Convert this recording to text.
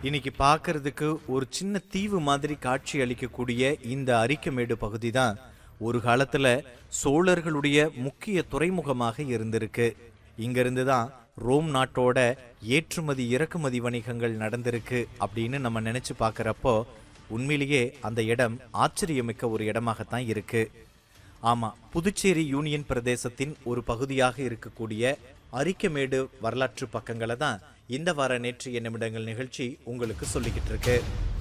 இன்னைக்கு பார்க்கறதுக்கு ஒரு சின்ன தீவு மாதிரி காட்சி அளிக்கக்கூடிய இந்த அரிக்கமேடு பகுதி தான் ஒரு காலத்துல சோழர்களுடைய முக்கிய துறைமுகமாக இருந்திருக்கு இங்கிருந்து தான் ரோம் நாட்டோட ஏற்றுமதி இறக்குமதி வணிகங்கள் நடந்திருக்கு அப்படின்னு நம்ம நினைச்சு பார்க்கறப்போ உண்மையிலேயே அந்த இடம் ஆச்சரியமிக்க ஒரு இடமாகத்தான் இருக்கு ஆமா புதுச்சேரி யூனியன் பிரதேசத்தின் ஒரு பகுதியாக இருக்கக்கூடிய அரிக்கமேடு வரலாற்று பக்கங்களை தான் இந்த வார நேற்றைய நிமிடங்கள் நிகழ்ச்சி உங்களுக்கு சொல்லிக்கிட்டு இருக்கு